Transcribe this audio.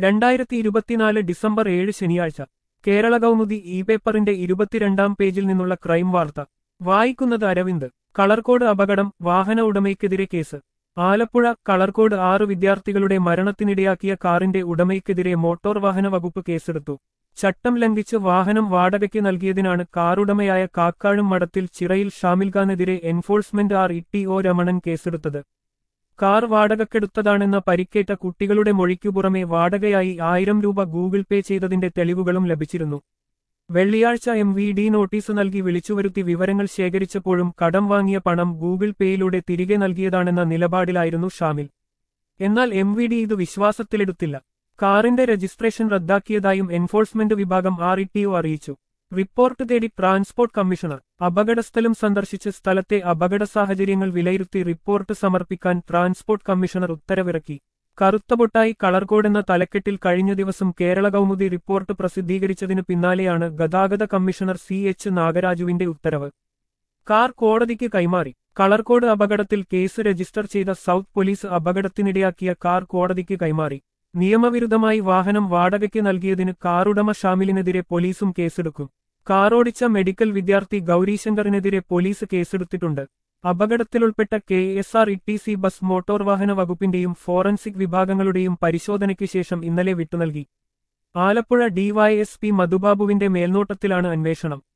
രണ്ടായിരത്തി ഇരുപത്തിനാല് ഡിസംബർ ഏഴ് ശനിയാഴ്ച കേരള കൗമുദി ഇ പേപ്പറിന്റെ ഇരുപത്തിരണ്ടാം പേജിൽ നിന്നുള്ള ക്രൈം വാർത്ത വായിക്കുന്നത് അരവിന്ദ് കളർകോട് അപകടം വാഹന ഉടമയ്ക്കെതിരെ കേസ് ആലപ്പുഴ കളർകോട് ആറ് വിദ്യാർത്ഥികളുടെ മരണത്തിനിടയാക്കിയ കാറിന്റെ ഉടമയ്ക്കെതിരെ മോട്ടോർ വാഹന വകുപ്പ് കേസെടുത്തു ചട്ടം ലംഘിച്ച് വാഹനം വാടകയ്ക്ക് നൽകിയതിനാണ് കാറുടമയായ കാക്കാഴും മഠത്തിൽ ചിറയിൽ ഷാമിൽഖാനെതിരെ enforcement R E T O Ramanan കേസെടുത്തത് കാർ വാടകക്കെടുത്തതാണെന്ന പരിക്കേറ്റ കുട്ടികളുടെ മൊഴിക്കു പുറമെ വാടകയായി ആയിരം രൂപ ഗൂഗിൾ പേ ചെയ്തതിന്റെ തെളിവുകളും ലഭിച്ചിരുന്നു വെള്ളിയാഴ്ച എം വി ഡി നോട്ടീസ് നൽകി വിളിച്ചുവരുത്തി വിവരങ്ങൾ ശേഖരിച്ചപ്പോഴും കടം വാങ്ങിയ പണം ഗൂഗിൾ പേയിലൂടെ തിരികെ നൽകിയതാണെന്ന നിലപാടിലായിരുന്നു ഷാമിൽ എന്നാൽ എം വി ഡി ഇത് വിശ്വാസത്തിലെടുത്തില്ല കാറിന്റെ രജിസ്ട്രേഷൻ റദ്ദാക്കിയതായും എൻഫോഴ്സ്മെന്റ് വിഭാഗം ആർ ഇ ടി ഒ അറിയിച്ചു റിപ്പോർട്ട് തേടി ട്രാൻസ്പോർട്ട് കമ്മീഷണർ അപകടസ്ഥലം സന്ദർശിച്ച് സ്ഥലത്തെ അപകട സാഹചര്യങ്ങൾ വിലയിരുത്തി റിപ്പോർട്ട് സമർപ്പിക്കാൻ ട്രാൻസ്പോർട്ട് കമ്മീഷണർ ഉത്തരവിറക്കി കറുത്തപൊട്ടായി കളർകോട് എന്ന തലക്കെട്ടിൽ കഴിഞ്ഞ ദിവസം കേരള കൗമുദി റിപ്പോർട്ട് പ്രസിദ്ധീകരിച്ചതിനു പിന്നാലെയാണ് ഗതാഗത കമ്മീഷണർ സി എച്ച് നാഗരാജുവിന്റെ ഉത്തരവ് കാർ കോടതിക്ക് കൈമാറി കളർകോട് അപകടത്തിൽ കേസ് രജിസ്റ്റർ ചെയ്ത സൗത്ത് പോലീസ് അപകടത്തിനിടയാക്കിയ കാർ കോടതിക്ക് കൈമാറി നിയമവിരുദ്ധമായി വാഹനം വാടകയ്ക്ക് നൽകിയതിന് കാറുടമ ഷാമിലിനെതിരെ പോലീസും കേസെടുക്കും കാറോടിച്ച മെഡിക്കൽ വിദ്യാർത്ഥി ഗൗരീശങ്കറിനെതിരെ പോലീസ് കേസെടുത്തിട്ടുണ്ട് അപകടത്തിലുൾപ്പെട്ട K S R E T C bus motor വാഹന വകുപ്പിന്റെയും ഫോറൻസിക് വിഭാഗങ്ങളുടെയും പരിശോധനയ്ക്ക് ശേഷം ഇന്നലെ വിട്ടുനൽകി ആലപ്പുഴ ഡിവൈഎസ്പി മധുബാബുവിന്റെ മേൽനോട്ടത്തിലാണ് അന്വേഷണം